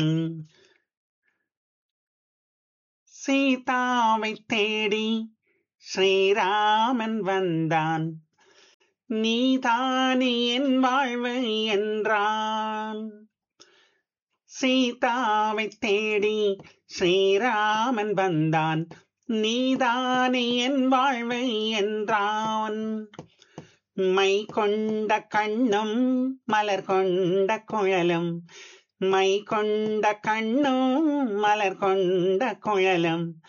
சீதாவை தேடி ஸ்ரீராமன் வந்தான் நீதானே என் வாழ்வு என்றான் சீதாவை தேடி ஸ்ரீராமன் வந்தான் நீதானே என் வாழ்வு என்றான் மை கொண்ட கண்ணும் மலர் கொண்ட குழலும் மை கொண்ட கண்ணும் மலர் கொண்ட குழலும்